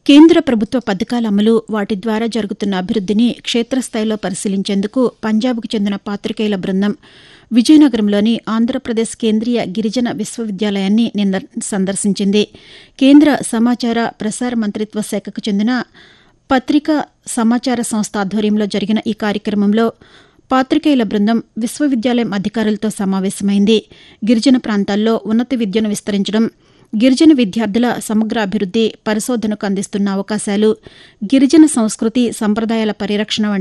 కేంద్ర ప్రభుత్వ పథకాల అమలు వాటి ద్వారా జరుగుతున్న అభివృద్దిని క్షేత్రస్థాయిలో పరిశీలించేందుకు పంజాబ్కు చెందిన పాతికేయుల బృందం విజయనగరంలోని ఆంధ్రప్రదేశ్ కేంద్రీయ గిరిజన విశ్వవిద్యాలయాన్ని నిన్న సందర్శించింది కేంద్ర సమాచార ప్రసార మంత్రిత్వ శాఖకు చెందిన పత్రికా సమాచార సంస్థ ఆధ్వర్యంలో జరిగిన ఈ కార్యక్రమంలో పాతికేయుల బృందం విశ్వవిద్యాలయం అధికారులతో సమావేశమైంది గిరిజన ప్రాంతాల్లో ఉన్నత విద్యను విస్తరించడం గిరిజన విద్యార్థుల సమగ్ర అభివృద్ది పరిశోధనకు అందిస్తున్న అవకాశాలు గిరిజన సంస్కృతి సంప్రదాయాల పరిరక్షణ వంటి